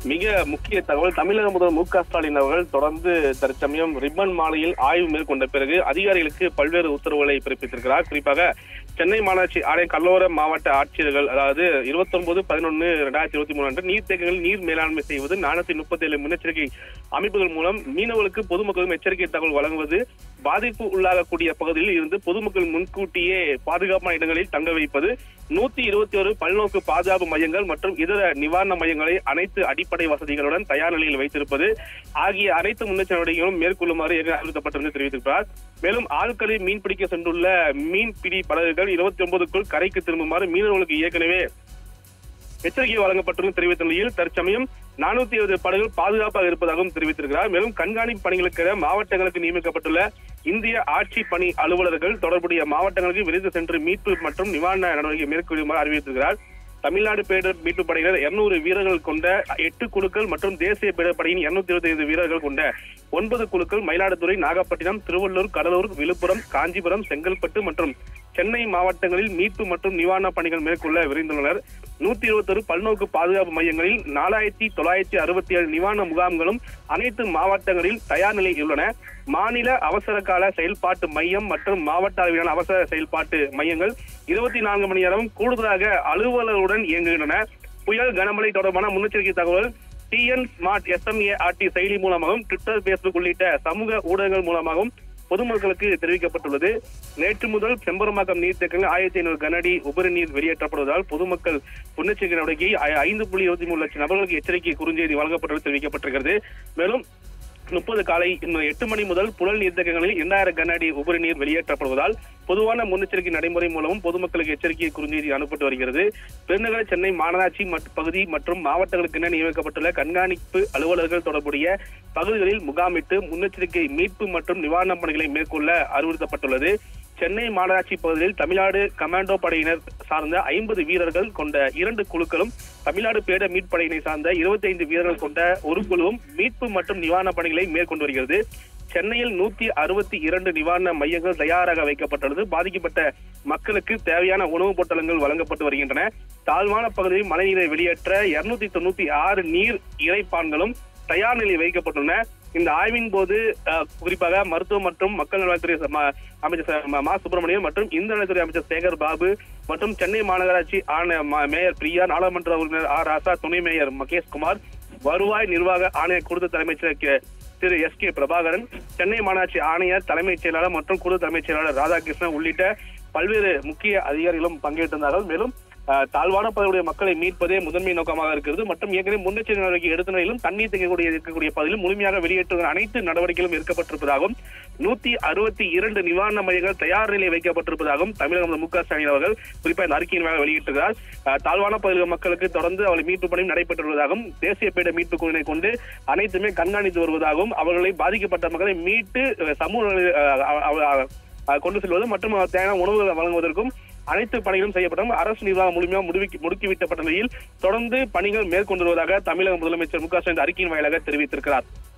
மிக முக்கிய தகவல் தமிழக முதல்வர் மு க ஸ்டாலின் அவர்கள் தொடர்ந்து தற்சமயம் ரிப்பன் மாலையில் ஆய்வு மேற்கொண்ட பிறகு அதிகாரிகளுக்கு பல்வேறு உத்தரவுகளை பிறப்பித்திருக்கிறார் குறிப்பாக சென்னை மாநகராட்சி ஆணைய கல்லோர மாவட்ட ஆட்சியர்கள் அதாவது இருபத்தி ஒன்பது பதினொன்று ரெண்டாயிரத்தி இருபத்தி மூணு அன்று நீர்த்தேக்கங்களில் நீர் மேலாண்மை செய்வது நானூத்தி முப்பத்தி ஏழு முன்னெச்சரிக்கை அமைப்புகள் மூலம் மீனவர்களுக்கு பொதுமக்களும் எச்சரிக்கை தகவல் வழங்குவது பாதிப்பு உள்ளாகக்கூடிய பகுதியில் இருந்து பொதுமக்கள் முன்கூட்டியே பாதுகாப்பான இடங்களில் தங்க வைப்பது நூத்தி இருபத்தி ஒரு பல்நோக்கு பாதுகாப்பு மையங்கள் மற்றும் இதர நிவாரண மையங்களை அனைத்து அடிப்படை வசதிகளுடன் தயார் நிலையில் வைத்திருப்பது ஆகிய அனைத்து முன்னெச்சரிக்கை நடவடிக்கைகளும் மேற்கொள்ளுமாறு ஏற்கனவே அறிவுறுத்தப்பட்டிருந்து தெரிவித்திருக்கிறார் மேலும் ஆழ்கடலில் மீன் பிடிக்க சென்றுள்ள மீன்பிடி படகுகள் இருபத்தி ஒன்பதுக்குள் கரைக்கு திரும்புமாறு மீனவர்களுக்கு ஏற்கனவே எச்சரிக்கை வழங்கப்பட்டுள்ள தெரிவித்த நிலையில் தற்சமயம் நானூத்தி இருபது படகுகள் பாதுகாப்பாக இருப்பதாகவும் தெரிவித்திருக்கிறார் மேலும் கண்காணிப்பு பணிகளுக்கு மாவட்டங்களுக்கு நியமிக்கப்பட்டுள்ள இந்திய ஆட்சி பணி அலுவலர்கள் தொடர்புடைய மாவட்டங்களுக்கு விரைந்து சென்று மீட்பு மற்றும் நிவாரண நடவடிக்கை மேற்கொள்ளுமாறு அறிவித்திருக்கிறார் தமிழ்நாடு பேரிடர் மீட்பு படையினர் இருநூறு வீரர்கள் கொண்ட எட்டு குழுக்கள் மற்றும் தேசிய பேரிடர் படையின் இருநூத்தி இருபத்தி ஐந்து வீரர்கள் கொண்ட ஒன்பது குழுக்கள் மயிலாடுதுறை நாகப்பட்டினம் திருவள்ளூர் கடலூர் விழுப்புரம் காஞ்சிபுரம் செங்கல்பட்டு மற்றும் சென்னை மாவட்டங்களில் மீட்பு மற்றும் நிவாரண பணிகள் மேற்கொள்ள விரைந்துள்ளனர் நூத்தி இருபத்தொரு பல்நோக்கு பாதுகாப்பு மையங்களில் நாலாயிரத்தி தொள்ளாயிரத்தி அறுபத்தி ஏழு நிவாரண முகாம்களும் அனைத்து மாவட்டங்களில் தயார் நிலையில் உள்ளன மாநில அவசர கால செயல்பாட்டு மையம் மற்றும் மாவட்ட அளவிலான அவசர செயல்பாட்டு மையங்கள் இருபத்தி நான்கு மணி நேரமும் கூடுதலாக அலுவலர்களுடன் இயங்குகின்றன புயல் கனமழை தொடர்பான முன்னெச்சரிக்கை தகவல் டிஎன் ஸ்மார்ட் எஸ்எம்ஏ ஆர்டி செயலி மூலமாகவும் ட்விட்டர் பேஸ்புக் உள்ளிட்ட சமூக ஊடகங்கள் மூலமாகவும் பொதுமக்களுக்கு தெரிவிக்கப்பட்டுள்ளது நேற்று முதல் செம்பரம்பாக்கம் நீர்த்தேக்கங்கள் ஆயிரத்தி ஐநூறு கனஅடி உபரி நீர் வெளியேற்றப்படுவதால் பொதுமக்கள் முன்னெச்சரிக்கை நடவடிக்கை ஐ- ஐந்து புள்ளி இருபத்தி மூணு லட்சம் நபர்களுக்கு எச்சரிக்கை குறுஞ்செய்தி வழங்கப்பட்டுள்ளது தெரிவிக்கப்பட்டிருக்கிறது மேலும் முப்பது காலை இன்னும் எட்டு மணி முதல் புழல் நீர்த்தேக்கங்களில் இரண்டாயிரம் கன அடி உபரி நீர் வெளியேற்றப்படுவதால் பொதுவான முன்னெச்சரிக்கை நடைமுறை மூலமும் பொதுமக்களுக்கு எச்சரிக்கை குறுஞ்செய்தி அனுப்பப்பட்டு வருகிறது பெருநகர சென்னை மாநகராட்சி மட்- பகுதி மற்றும் மாவட்டங்களுக்கு என நியமிக்கப்பட்டுள்ள கண்காணிப்பு அலுவலர்கள் தொடர்புடைய பகுதிகளில் முகாமிட்டு முன்னெச்சரிக்கை மீட்பு மற்றும் நிவாரணப் பணிகளை மேற்கொள்ள அறிவுறுத்தப்பட்டுள்ளது சென்னை மாநகராட்சி பகுதியில் தமிழ்நாடு கமாண்டோ படையினர் சார்ந்த ஐம்பது வீரர்கள் கொண்ட இரண்டு குழுக்களும் தமிழ்நாடு பேட மீட்படையினை சார்ந்த 25 வீரர்கள் கொண்ட ஒரு குழுவும் மீட்பு மற்றும் நிவாரணப் பணிகளை மேற்கொண்டு வருகிறது சென்னையில் நூத்தி அறுபத்தி இரண்டு நிவாரண மையங்கள் தயாராக வைக்கப்பட்டுள்ளது பாதிக்கப்பட்ட மக்களுக்கு தேவையான உணவுப் பொட்டலங்கள் வழங்கப்பட்டு வருகின்றன தாழ்வான பகுதியில் மழைநீரை வெளியேற்ற இருநூத்தி தொண்ணூத்தி ஆறு நீர் இறைப்பான்களும் தயார் நிலையில் வைக்கப்பட்டுள்ளன இந்த ஆய்வின் போது அஹ், குறிப்பாக மருத்துவ மற்றும் மக்கள் நலத்துறை ச- ம- அமைச்சர் ச- ம- மா சுப்பிரமணியன் மற்றும் இந்து நலத்துறை அமைச்சர் சேகர் பாபு மற்றும் சென்னை மாநகராட்சி ஆணைய ம- மேயர் பிரியா நாடாளுமன்ற உறுப்பினர் ஆர் ராசா துணை மேயர் மகேஷ்குமார் வருவாய் நிர்வாக ஆணைய கூடுதல் தலைமைச் செயலர் K- Thiru S K Prabhakaran Chennai மாநகராட்சி ஆணையர் தலைமைச் செயலாளர் மற்றும் கூடுதல் தலைமைச் செயலாளர் ராதாகிருஷ்ணன் உள்ளிட்ட பல்வேறு முக்கிய அதிகாரிகளும் பங்கேற்றிருந்தார்கள் மேலும் அஹ், தாழ்வான பகுதியுடைய மக்களை மீட்பதே முதன்மை நோக்கமாக இருக்கிறது மற்றும் ஏற்கனவே முன்னெச்சரிக்கை நடவடிக்கை எடுத்த நிலையிலும் தண்ணீர் தேங்கக்கூடிய இருக்கக்கூடிய பகுதியில் முழுமையாக வெளியேற்றுகிற அனைத்து நடவடிக்கைகளும் எடுக்கப்பட்டிருப்பதாகவும் நூத்தி அறுபத்தி இரண்டு நிவாரண மையங்கள் தயார் நிலையில் வைக்கப்பட்டிருப்பதாகவும் தமிழக முதல்வர் மு க ஸ்டாலின் அவர்கள் குறிப்பாக இந்த அறிக்கையின் மேல வெளியிட்டிருக்கிறார் அஹ், தாழ்வான பகுதியில் மக்களுக்கு தொடர்ந்து அவளை மீட்பு பணியும் நடைபெற்று வருவதாகவும் தேசிய பேட மீட்பு குழுவினை கொண்டு அனைத்துமே கண்காணித்து வருவதாகவும் அவர்களை பாதிக்கப்பட்ட மக்களை மீட்டு அஹ், சமூக அஹ், அஹ், அஹ், அஹ், கொண்டு செல்வது மற்றும் தேவையான உணவுகளை வழங்குவதற்கும் அனைத்து பணிகளும் செய்யப்படும் அரசு நிர்வாகம் முழுமையாக முடுக்கி முடுக்கிவிட்டப்பட்ட நிலையில் தொடர்ந்து பணிகள் மேற்கொண்டு வருவதாக தமிழக முதலமைச்சர் மு க ஸ்டாலின் அறிக்கையின் வாயிலாக தெரிவித்திருக்கிறார்